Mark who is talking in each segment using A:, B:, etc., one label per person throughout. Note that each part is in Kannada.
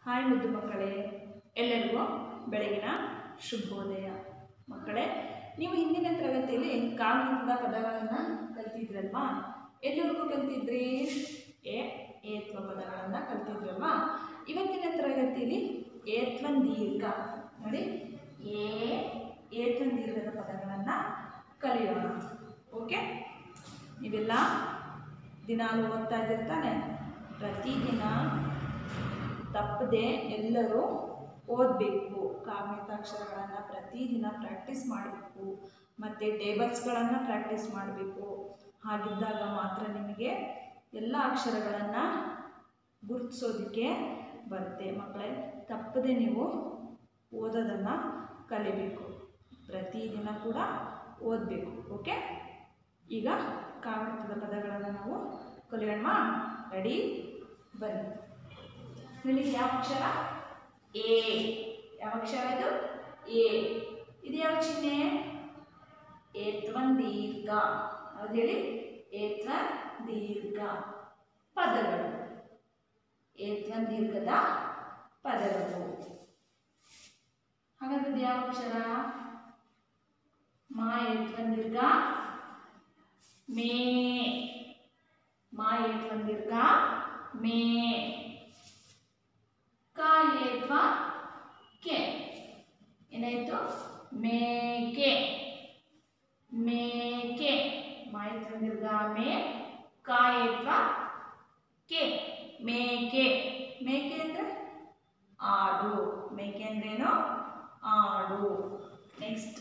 A: ಹಾಯ್ ಮುದ್ದು ಮಕ್ಕಳೇ ಎಲ್ಲರಿಗೂ ಬೆಳಗಿನ ಶುಭೋದಯ ಮಕ್ಕಳೇ ನೀವು ಹಿಂದಿನ ತರಗತಿಯಲ್ಲಿ ಕಾಗುಣಿತದ ಪದಗಳನ್ನು ಕಲ್ತಿದ್ರಲ್ವಾ ಎಲ್ಲರಿಗೂ ಕಲ್ತಿದ್ರಿ ಎ ಏತ್ವ ಪದಗಳನ್ನು ಕಲ್ತಿದ್ರಲ್ವಾ ಇವತ್ತಿನ ತರಗತಿಯಲ್ಲಿ ಏತ್ವನ್ ದೀರ್ಘ ನೋಡಿ ಏ ಏತ್ವನ್ ದೀರ್ಘದ ಪದಗಳನ್ನು ಕಲಿಯೋಣ ಓಕೆ ನೀವೆಲ್ಲ ದಿನಾಲು ಓದ್ತಾ ಇದ್ದಿರ್ತಾನೆ ಪ್ರತಿದಿನ ತಪ್ಪದೆ ಎಲ್ಲರೂ ಓದಬೇಕು ಕಾವ್ಯತಾಕ್ಷರಗಳನ್ನು ಪ್ರತಿದಿನ ಪ್ರಾಕ್ಟೀಸ್ ಮಾಡಬೇಕು ಮತ್ತು ಟೇಬಲ್ಸ್ಗಳನ್ನು ಪ್ರಾಕ್ಟೀಸ್ ಮಾಡಬೇಕು ಹಾಗಿದ್ದಾಗ ಮಾತ್ರ ನಿಮಗೆ ಎಲ್ಲ ಅಕ್ಷರಗಳನ್ನು ಗುರುತಿಸೋದಕ್ಕೆ ಬರುತ್ತೆ ಮಕ್ಕಳೇ ತಪ್ಪದೆ ನೀವು ಓದೋದನ್ನು ಕಲಿಬೇಕು ಪ್ರತಿದಿನ ಕೂಡ ಓದಬೇಕು ಓಕೆ ಈಗ ಕಾವರ್ತದ ಪದಗಳನ್ನು ನಾವು ಕಲಿಯೋಣ ರೆಡಿ ಬನ್ನಿ ಹೇಳಿ ಯಾವ ಅಕ್ಷರ ಎ ಯಾವ ಅಕ್ಷರ ಇದು ಎ ಇದು ಯಾವ ಚಿಹ್ನೆ ಏತ್ವನ್ ದೀರ್ಘ ಹೌದು ಹೇಳಿ ಏತ್ವ ದೀರ್ಘ ಪದಗಳು ಏತ್ವನ್ ದೀರ್ಘದ ಪದಗಳು ಹಾಗಾದ್ರೆ ಇದು ಯಾವ ಅಕ್ಷರ ಮಾ ಏತ್ವನ್ ದೀರ್ಘ ಮೇ ಮಾ ಏತ್ವನ್ ದೀರ್ಘ ಮೇ ಕ ಏತ್ವ ಕೆ ಏನಾಯ್ತು ಮೇಕೆ ಮೇಕೆ ಮಾಯಿತ್ವ ದೀರ್ಘ ಮೇ ಕ ಏತ್ವ ಕೆ ಮೇಕೆ ಮೇಕೆ ಅಂದ್ರೆ ಆಡು ಮೇಕೆ ಅಂದ್ರೇನು ಆಡು ನೆಕ್ಸ್ಟ್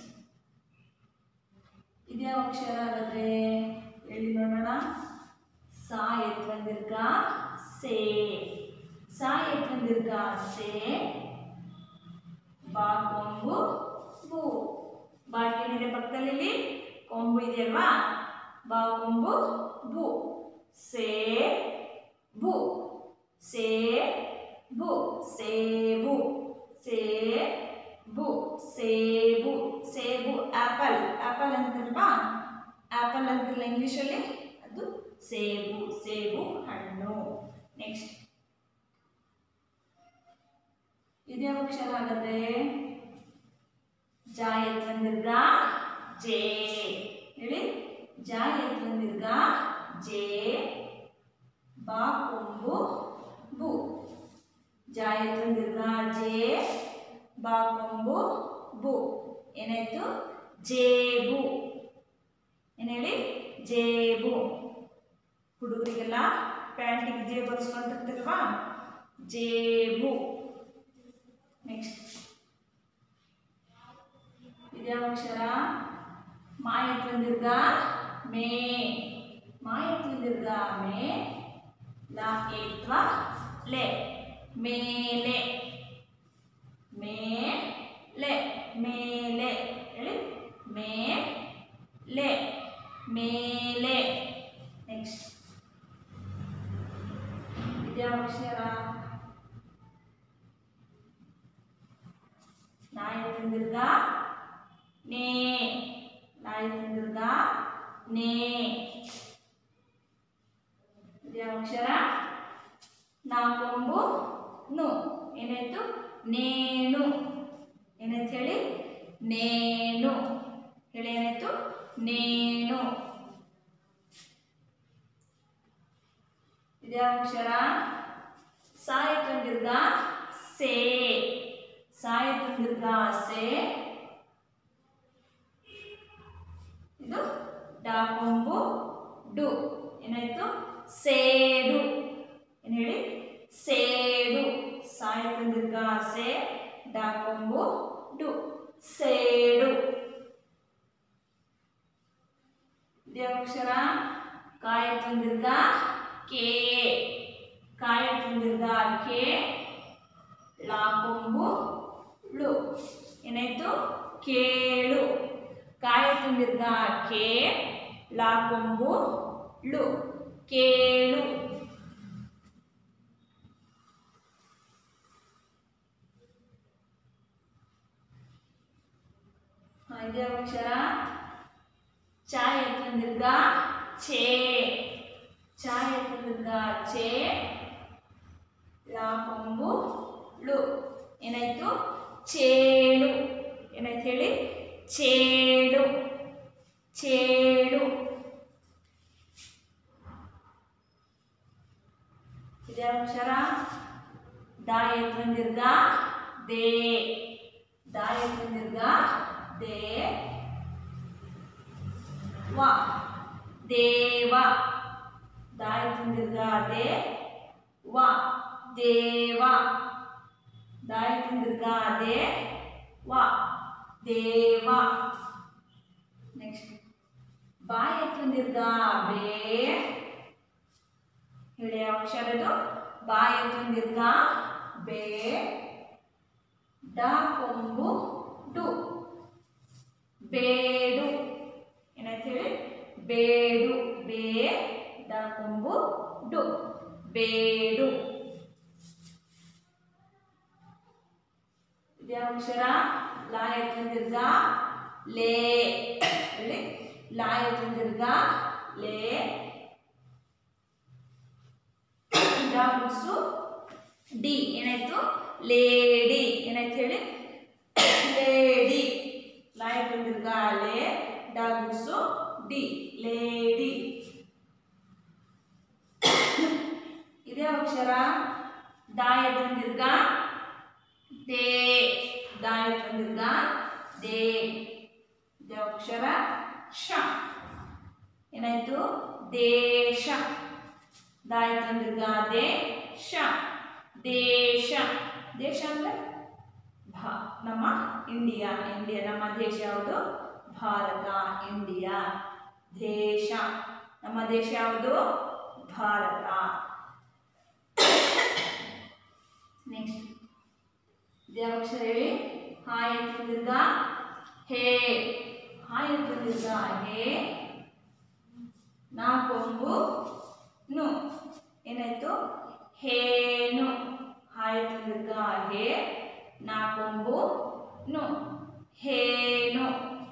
A: ಇದ್ಯಾವ ಅಕ್ಷರ ಹಾಗಾದ್ರೆ ಹೇಳಿ ನೋಡೋಣ ಸಾ ಎತ್ವ ದೀರ್ಘ ಸೇ ಸಾ ಎತ್ವ ದೀರ್ಘ ಸೇ ಬಾ ಕೊಂಬು ಬು ಬಾಟ್ಲಿನಿದೆ ಪಕ್ಕದಲ್ಲಿ ಇಲ್ಲಿ ಕೊಂಬು ಇದೆಯಲ್ವಾ ಬಾ ಕೊಂಬು ಬು ಸೇ ಬು ಸೇ ಬು ಸೇಬು ಸೇಬು ಸೇಬು ಸೇಬು ಆಪಲ್ ಆಪಲ್ ಅಂತಿಲ್ವಾ ಆಪಲ್ ಅಂತಿಲ್ಲ ಇಂಗ್ಲೀಷಲ್ಲಿ ಅದು ಸೇಬು ಸೇಬು ಹಣ್ಣು ನೆಕ್ಸ್ಟ್ ಇದ್ಯಾವ ಅಕ್ಷರ ಆಗತ್ತೆ ಜಾ ಎತ್ವಂದಿರ್ಗ ಜೇ ಹೇಳಿ ಜಾ ಎತ್ವಂದಿರ್ಗ ಜೇ ಬಾ ಕೊಂಬು ಬು ಜಾ ಎತ್ವಂದಿರ್ಗ ಜೇ ಬಾ ಕೊಂಬು ಬು ಏನಾಯ್ತು ಜೇಬು ಏನು ಹೇಳಿ ಜೇಬು ಹುಡುಗರಿಗೆಲ್ಲ ಪ್ಯಾಂಟಿಗೆ ಜೇಬು ಹೊಲ್ಸ್ಕೊಂಡಿರ್ತಿಲ್ವಾ ಜೇಬು ನೆಕ್ಸ್ಟ್ ಇದ್ಯಾವ ಅಕ್ಷರ ಮಾಯತ್ವ ದೀರ್ಘ ಮೇ ಮಾಯತ್ವ ದೀರ್ಘ ಮೇ ಲ ಏತ್ವ ಲೆ ಮೇಲೆ ಮೇಲೆ ಮೇಲೆ ಹೇಳಿ ಮೇಲೆ ಮೇಲೆ ನೆಕ್ಸ್ಟ್ ಇದ್ಯಾವ ಅಕ್ಷರ ನಾಯಿ ತಂದಿರ್ಗ ನೇ ನಾಯಿ ತಂದಿರ್ಗ ನೇ ಇದ್ಯಾವ ಅಕ್ಷರ ನಾಕೊಂಬು ನು ಏನಾಯ್ತು ನೇಣು ಏನಾಯ್ತು ಹೇಳಿ ನೇಣು ಹೇಳಿ ಏನಾಯ್ತು ನೇಣು ಇದ್ಯಾವ ಅಕ್ಷರ ಸಾಯಿತು ದೀರ್ಘ ಸೇ ಸಾಯಿತು ದೀರ್ಘ ಸೇ ಇದು ಡಾಕೊಂಬು ಡು ಏನಾಯ್ತು ಸೇಡು ಏನು ಹೇಳಿ ಸೇಡು ಸಾಯಿತು ದೀರ್ಘ ಸೇ ಡಾಕೊಂಬು ಡು ಸೇಡು ಇದ್ಯಾವ ಅಕ್ಷರ ಕಾಯಿತು ದೀರ್ಘ ಕೆ ಕಾಯಿತು ದೀರ್ಘ ಕೆ ಲಾಕೊಂಬು ಳು ಏನಾಯ್ತು ಕೇಳು ಕಾಯ ತುಂಬಿರ್ಗ ಕೆ ಲಾಕೊಂಬು ಳು ಕೇಳು ಇದ್ಯಾವ ಅಕ್ಷರ ಚಾಯ್ ಎತ್ತಂದಿರ್ಗ ಛೇ ಚಾಯ್ ಎತ್ತಂದಿರ್ಗ ಛೇ ಲಾಕೊಂಬು ಳು ಏನಾಯ್ತು ಚೇಳು ಏನಾಯ್ತು ಹೇಳಿ ಚೇಳು ಚೇಳು ಇದೇ ಅಕ್ಷರ ದ ಎತ್ತು ದೀರ್ಘ ದೇ ದ ಎತ್ತು ದೀರ್ಘ ದೇ ವ ದೇವ ದ ಎತ್ತು ದೀರ್ಘ ದೇ ವ ದೇವ ದ ಎತ್ತು ದೀರ್ಘ ದೇ ವ ದೇವ ನೆಕ್ಸ್ಟ್ ಬಾ ಎತ್ತು ದೀರ್ಘ ಬೇ ಹೇಳಿ ಯಾವ ಅಕ್ಷರ ಇದು ಬಾ ಎತ್ತು ದೀರ್ಘ ಬೇ ಡ ಕೊಂಬು ಡು ಬೇಡು ಏನಾಯ್ತು ಹೇಳಿ ಬೇಡು ಬೇ ಡ ಕೊಂಬು ಡು ಬೇಡು ಇದ್ಯಾವ ಅಕ್ಷರ ಲಾ ಎತ್ತು ದೀರ್ಘ ಲೇ ಹೇಳಿ ಲಾ ಎತ್ತು ದೀರ್ಘ ಲೇ ಡಾಗ್ಸು ಡಿ ಏನಾಯ್ತು ಲೇಡಿ ಏನಾಯ್ತು ಹೇಳಿ ಲೇಡಿ ಲಾಯ್ ಬಂದಿರ್ಗ ಲೇ ಡಾಗ್ಸು ಡಿ ಲೇಡಿ ಇದೇ ಅಕ್ಷರ ದಾಯ ಬಂದಿರ್ಗ ದೇ ದಾಯ ಬಂದಿರ್ಗ ದೇ ಇದೇ ಅಕ್ಷರ ಶ ಏನಾಯ್ತು ದೇಶ ದಾಯ ತಂದಿರ್ಗ ದೇಶ ದೇಶ ದೇಶ ಅಂದ್ರೆ ಭಾ ನಮ್ಮ ಇಂಡಿಯಾ ಇಂಡಿಯಾ ನಮ್ಮ ದೇಶ ಯಾವುದು ಭಾರತ ಇಂಡಿಯಾ ದೇಶ ನಮ್ಮ ದೇಶ ಯಾವುದು ಭಾರತ ನೆಕ್ಸ್ಟ್ ದೇವಾಕ್ಷರ ಹೇಳಿ ಹಾಯ್ ತಂದಿರ್ಗ ಹೇ ಹಾಯ್ ತಂದಿರ್ಗ ಹೇ ನಾ ಕೊಂಬು ನು ಏನಾಯ್ತು ಹೇನು ಹಾಯ್ ತಂದಿರ್ಗ ಹೇ ನಾ ಕೊಂಬು ನು ಹೇನು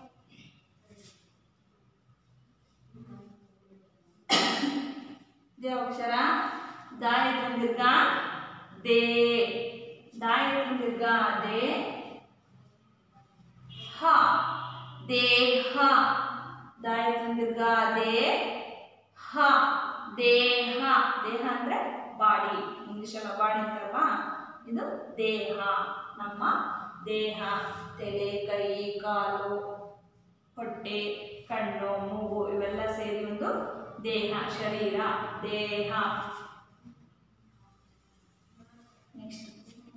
A: ಇದೇ ಅಕ್ಷರ ದಾಯ ತಂದಿರ್ಗ ದೇ ದಾಯ ತಂದಿರ್ಗ ದೇ ಹ ದೇಹ ದಾಯ ತಂದಿರ್ಗ ದೇ ಹ ದೇಹ ದೇಹ ಅಂದ್ರೆ ಬಾಡಿ ಇಂಗ್ಲಿಷಲ್ಲ ಬಾಡಿ ಅಂತಾರಲ್ವಾ ಇದು ದೇಹ ನಮ್ಮ ದೇಹ ತಲೆ ಕೈ ಕಾಲು ಹೊಟ್ಟೆ ಕಣ್ಣು ಮೂಗು ಇವೆಲ್ಲ ಸೇರಿ ಒಂದು ದೇಹ ಶರೀರ ದೇಹ ನೆಕ್ಸ್ಟ್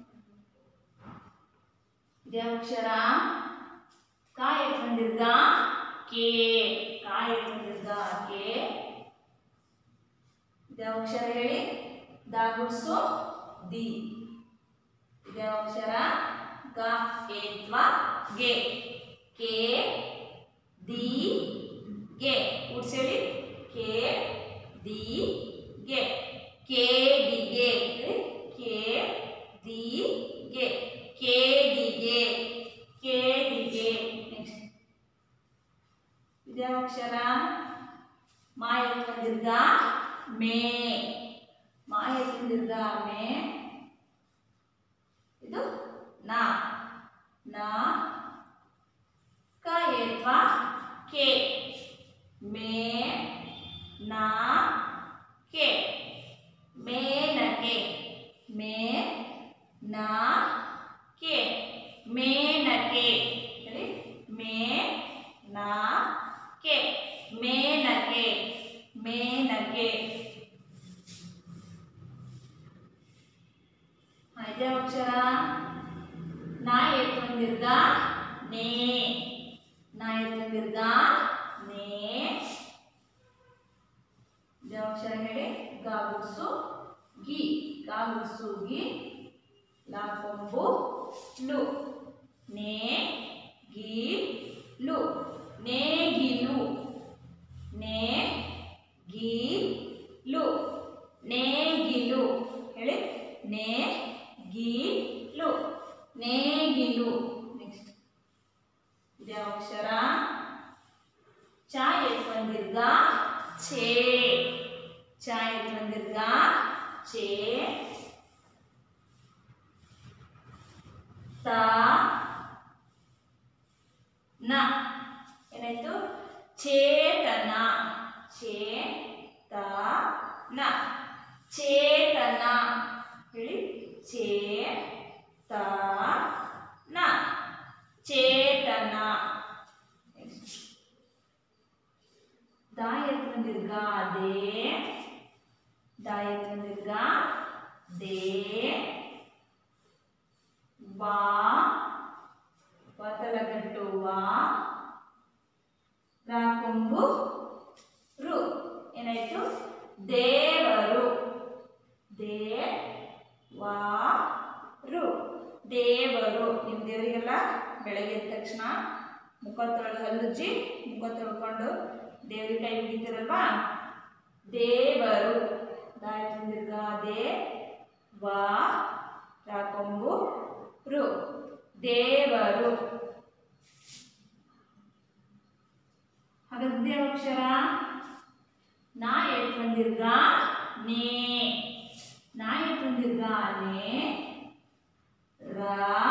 A: ಇದೇ ಅಕ್ಷರ ಕಾಯ ತಂದಿರ್ಗ ಕೆ ಕಾಯ ತಂದಿರ್ಗ ಕೆ ಇದೇ ಅಕ್ಷರ ಹೇಳಿ ದಾಗುಡ್ಸು ದಿ ಇದೇ ಅಕ್ಷರ ಗ ಏತ್ವ ಗೆ ಕೆ ದಿ ಗೆ ಉಡ್ಸೇಳಿ ಕೆ ದಿ ಗೆ ಕೆ ದಿ ಗೆ ಕೆ ದಿ ಗೆ ಕೆ ದಿ ಗೆ ಕೆ ದಿ ಗೆ ನೆಕ್ಸ್ಟ್ ಇದೇ ಅಕ್ಷರ ಮಾಯ ದೀರ್ಘ ಮೇ ಮಾಯ ದೀರ್ಘ ಮೇ ಇದು ನಾ ನಾ ಕ ಏತ್ವ ಕೆ ಮೇ ನಾ ಕೆ ಮೇನಕೆ ಮೇ ನಾ ಕೆ ಮೇನಕೆ ಹೇಳಿ ಮೇ ನಾ ಕೆ ಮೇನಕೆ ಮೇನಕೆ ಐದೇ ಅಕ್ಷರ ನಾ ಎತ್ತು ದೀರ್ಘ ನೇ ನಾ ಎತ್ತು ದೀರ್ಘ ನೇ ಇದೇ ಅಕ್ಷರ ಹೇಳಿ ಗಾಗುಡ್ಸು ಗಿ ಗಾಗುಡ್ಸು ಗಿ ಲಾ ಕೊಂಬು ಲು ನೇ ಗಿ ಲು ನೇಗಿಲು ನೇ ಗಿ ಲು ನೇಗಿಲು ಹೇಳಿ ನೇ ಗಿ ಲು ನೇಗಿಲು ನೆಕ್ಸ್ಟ್ ಇದೇ ಅಕ್ಷರ ಚಾ ಎತ್ ಬಂದಿರ್ಗ ಛೇ ಚಾ ಎತ್ ಬಂದಿರ್ಗ ಛೇ ದೇ ವಾ ವತಲಗಟ್ಟು ವಾ ರಾಕೊಂಬು ರು ಏನಾಯ್ತು ದೇವರು ದೇ ವಾ ರು ದೇವರು ನಿಮ್ಮ ದೇವರಿಗೆಲ್ಲ ಬೆಳಗ್ಗೆ ಎದ್ದ ತಕ್ಷಣ ಮುಖ ತೊಳೆದು ಹಲ್ಲುಜ್ಜಿ ಮುಖ ತೊಳ್ಕೊಂಡು ದೇವರಿಗೆ ಕೈ ಮುಗಿತೀರಲ್ವಾ ದೇವರು ದಾಯಿ ದೀರ್ಘ ದೇ ವಾ ರಾಕೊಂಬು ರು ದೇವರು ಹಾಗಾದ್ರೆ ಯಾವ ಅಕ್ಷರ ನಾ ಎತ್ ದೀರ್ಘ ನೇ ನಾ ಎತ್ ದೀರ್ಘ ನೇ ರ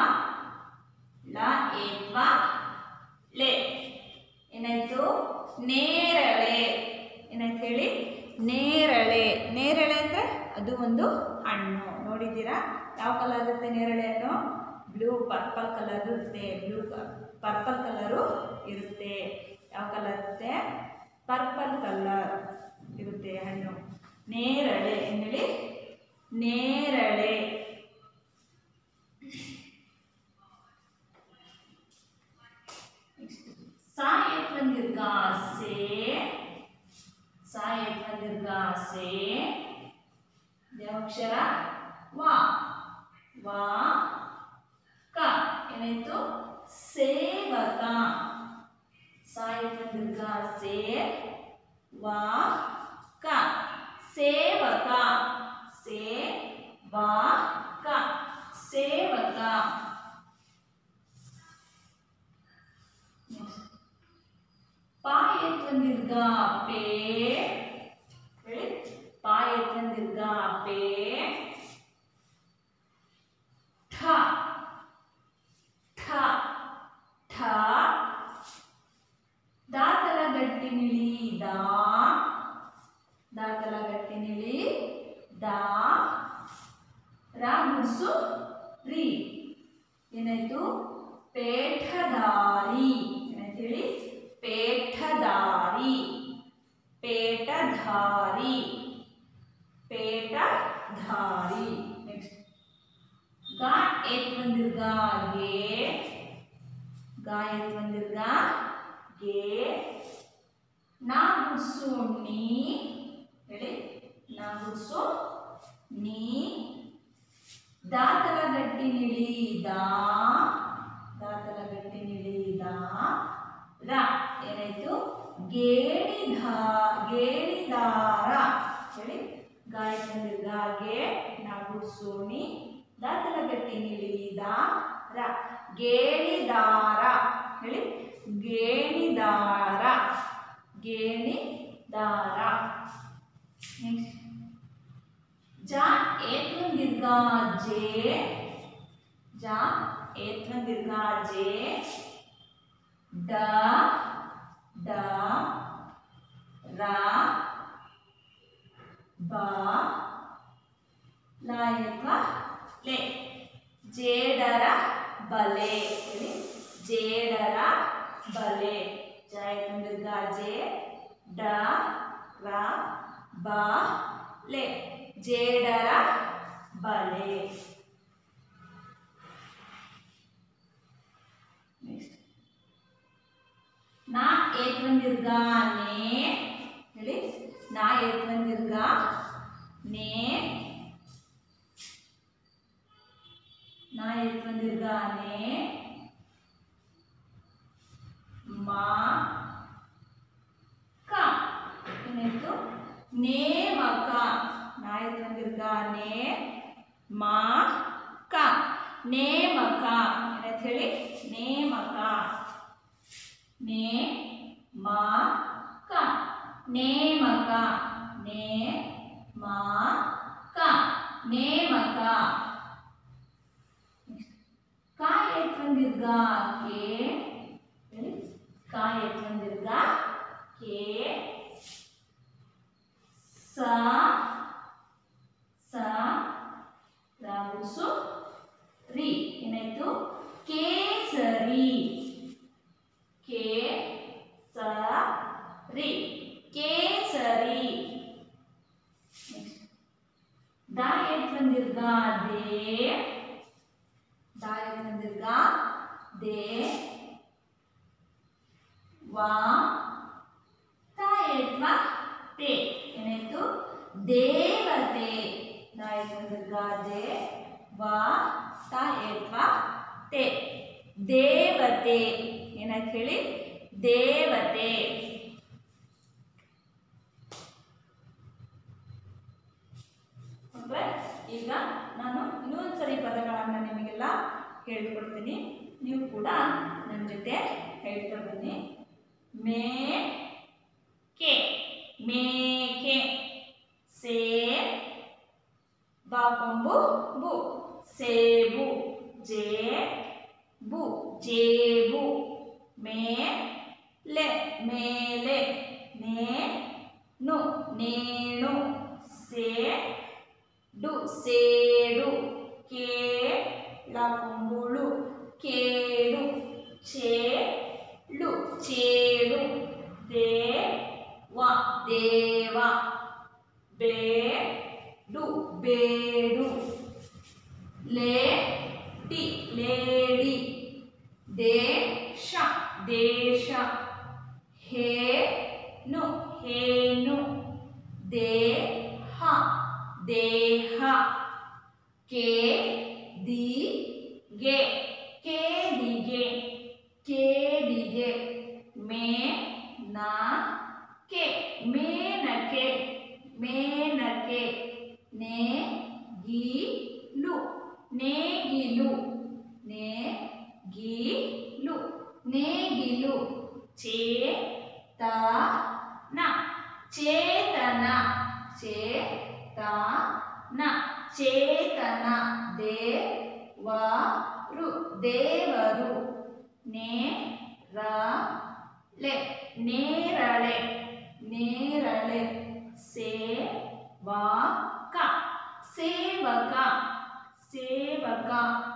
A: ಲ ಏತ್ವ ಲೆ ಏನಾಯ್ತು ನೇರಳೆ ಏನಾಯ್ತು ಹೇಳಿ ನೇರಳೆ ನೇರಳೆ ಅಂದ್ರೆ ಅದು ಒಂದು ಹಣ್ಣು ನೋಡಿದ್ದೀರಾ ಯಾವ ಕಲರ್ ಇರುತ್ತೆ ನೇರಳೆ ಹಣ್ಣು ಬ್ಲೂ ಪರ್ಪಲ್ ಕಲರ್ ಇರುತ್ತೆ ಬ್ಲೂ ಪರ್ಪಲ್ ಕಲರು ಇರುತ್ತೆ ಯಾವ ಕಲರ್ ಇರುತ್ತೆ ಪರ್ಪಲ್ ಕಲರ್ ಇರುತ್ತೆ ಹಣ್ಣು ನೇರಳೆ ಏನೇಳಿ ನೇರಳೆ ಸಾಯತ್ ಬಂದಿರ್ಗ ಸೇ ಸಾಯತ್ ಬಂದಿರ್ಗ ಸೇ ಯಾವ ಅಕ್ಷರ ವಾ ವಾ ಕ ಏನಾಯ್ತು ಸೇವಕ ಸಾಯತ್ ಬಂದಿರ್ಗ ಸೇ ವಾ ಕ ಸೇವಕ ಸೇ ವಾ ಕ ಸೇವಕ ಪಾಯತ್ವಂದಿರ್ಗ ಪೇ ಹೇಳಿ ಪಾಯತ್ವಂದಿರ್ಗ ಪೇ ಠ ಠ ಠ ದಾತಲ ಗಟ್ಟಿನಿಳಿ ದಾ ದಾತಲ ಗಟ್ಟಿನಿಳಿ ದಾ ರಾ ಗುಡ್ಸು ರೀ ಏನಾಯ್ತು ಪೇಠದಾರಿ ಏನಾಯ್ತು ಹೇಳಿ ಪೇಠದಾರಿ ಪೇಟಧಾರಿ ಪೇಟಧಾರಿ ನೆಕ್ಸ್ಟ್ ಗಾ ಏತ್ ಬಂದಿರ್ಗ ಗೆ ಗಾ ಏತ್ ಬಂದಿರ್ಗ ಗೆ ನಾ ಗುಡ್ಸು ನೀ ಹೇಳಿ ನಾ ಗುಡ್ಸು ನೀ ದಾತಲ ಗಟ್ಟಿ ನಿಳಿ ದಾ ದಾತಲ ಗಟ್ಟಿ ನಿಳಿ ದಾ ರ ಏನಾಯ್ತು ಗೇಣಿಧ ಗೇಣಿದಾರ ಹೇಳಿ ಗಾಯಕ ಗಾಗೆ ನಾವು ಸೋಣಿ ದಾತಲ ಗಟ್ಟಿ ನಿಳಿದ ರ ಗೇಣಿದಾರ ಹೇಳಿ ಗೇಣಿದಾರ ಗೇಣಿದಾರ ನೆಕ್ಸ್ಟ್ ಜ ಏತ್ನ ದೀರ್ಘ ಜೆ ಜ ಏತ್ನ ದೀರ್ಘ ಜೆ ಡ ಡ ರ ಬ ಲಾಯಕ ಲೆ ಜೇಡರ ಬಲೆ ಹೇಳಿ ಜೇಡರ ಬಲೆ ಜಾಯಕಂದಿರ್ಗ ಜೆ ಡ ರ ಬ ಲೆ ಜೇಡರ ಬಲೆ ನೆಕ್ಸ್ಟ್ ನಾ ಏತ್ವಂದಿರ್ಗ ನೇ ಹೇಳಿ ನಾ ಏತ್ವಂದಿರ್ಗ ನೇ ನಾ ಏತ್ವಂದಿರ್ಗ ನೇ ಮಾ ಕ ಏನಾಯ್ತು ನೇಮಕ ನಾ ಏತ್ವಂದಿರ್ಗ ನೇ ಮಾ ಕ ನೇಮಕ ಏನಾಯ್ತು ಹೇಳಿ ನೇಮಕ ನೇ ಮಾ ಕ ನೇಮಕ ನೇ ಮಾ ಕ ನೇಮಕ ಕಾಯತ್ವಂದಿರ್ಗ ಕೆ ಹೇಳಿ ಕಾಯತ್ವಂದಿರ್ಗ ಕೆ ಸ ಸ ರಾಗುಸು ರಿ ಏನಾಯ್ತು ಕೇಸರಿ ಕೆ ಸ ರಿ ಕೇಸರಿ ದಾಯತ್ವ ಎತ್ವನ್ ದೀರ್ಘ ದೇ ದಾ ಎತ್ವನ್ ದೀರ್ಘ ದೇ ವಾ ತಾ ಎತ್ವ ತೇ ಏನಾಯ್ತು ದೇವತೆ ದಾ ಎತ್ವನ್ ದೀರ್ಘ ದೇ ವಾ ತಾ ಎತ್ವ ತೇ ದೇವತೆ ಏನಾಯ್ತು ಹೇಳಿ ದೇವತೆ ಓಕೆ? ಈಗ ನಾನು ಇನ್ನೊಂದ್ಸರಿ ಪದಗಳನ್ನು ನಿಮಗೆಲ್ಲ ಹೇಳ್ಕೊಡ್ತೀನಿ ನೀವು ಕೂಡ ನನ್ನ ಜೊತೆ ಹೇಳ್ತಾ ಬನ್ನಿ ಮೇ ಕೆ ಮೇಕೆ ಸೇ ಬಾಕೊಂಬು ಬು ಸೇಬು ಜೇ ಬು ಜೇಬು ಮೇ ಲೆ ಮೇಲೆ ನೇ ನು ನೇಣು ಸೇ ಡು ಸೇಡು ಕೇ ಲಾಕೊಂಬುಳು ಕೇಡು ಚೇಳು ಚೇಡು ದೇ ವ ದೇವ ಬೇಡು ಬೇಡು ಲೇಡಿ ಲೇಡಿ ದೇಶ ದೇಶ ಹೇನು ಹೇನು ದೇಹ ದೇಹ ಕೆ ದಿ ಗೆ ಕೇದಿಗೆ ಕೇದಿಗೆ ಮೇ ನಾ ಕೆ ಮೇನಕೆ ಮೇನಕೆ ನೇ ಗೀಲು ನೇಗಿಲು ನೇ ಗೀಲು ನೇಗಿಲು ಚೇತ ನ ಚೇತನ ಚೇತನ ಚೇತನ ದೇವರು ದೇವರು ನೇರಳೆ ನೇರಳೆ ನೇರಳೆ ಸೇವಕ ಸೇವಕ ಸೇವಕ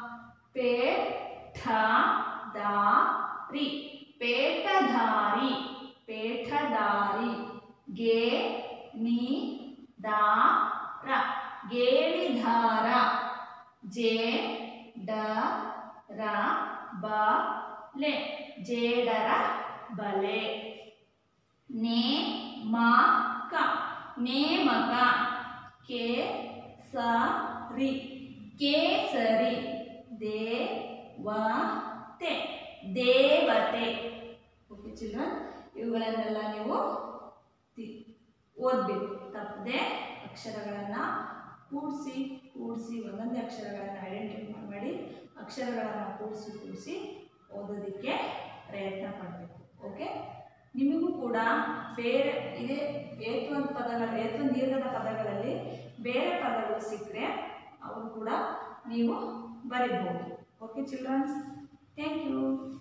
A: ಪೇಠದಾರಿ ಪೇಟಧಾರಿ ಪೇಠದಾರಿ ಗೇ ನೀ ದಾರ ಗೇಳಿಧಾರ ಜೇ ಡ ರ ಬ ಲೆ ಜೇಡರ ಬಲೆ ನೇ ಮ ಕ ನೇಮಕ ಕೆ ಸ ರಿ ಕೇಸರಿ ದೇವತೆ ದೇವತೆ ಓಕೆ ಚಿಲ್ಡ್ರನ್ ಇವುಗಳನ್ನೆಲ್ಲ ನೀವು ತಿ- ಓದ್ಬೇಕು ತಪ್ಪದೆ ಅಕ್ಷರಗಳನ್ನು ಕೂಡಿಸಿ ಕೂಡಿಸಿ ಒಂದೊಂದೇ ಅಕ್ಷರಗಳನ್ನು ಐಡೆಂಟಿಫೈ ಮಾಡಿ ಅಕ್ಷರಗಳನ್ನು ಕೂಡಿಸಿ ಕೂಡಿಸಿ ಓದೋದಕ್ಕೆ ಪ್ರಯತ್ನ ಪಡಬೇಕು ಓಕೆ ನಿಮಗೂ ಕೂಡ ಬೇರೆ ಇದೇ ಏತ್ವಂತ ಪದಗಳು ಏತ್ವಂತ ದೀರ್ಘದ ಪದಗಳಲ್ಲಿ ಬೇರೆ ಪದಗಳು ಸಿಕ್ಕರೆ ಅವು ಕೂಡ ನೀವು ಬರಿಬೋದು ಓಕೆ ಚಿಲ್ಡ್ರನ್ಸ್ ಥ್ಯಾಂಕ್ ಯು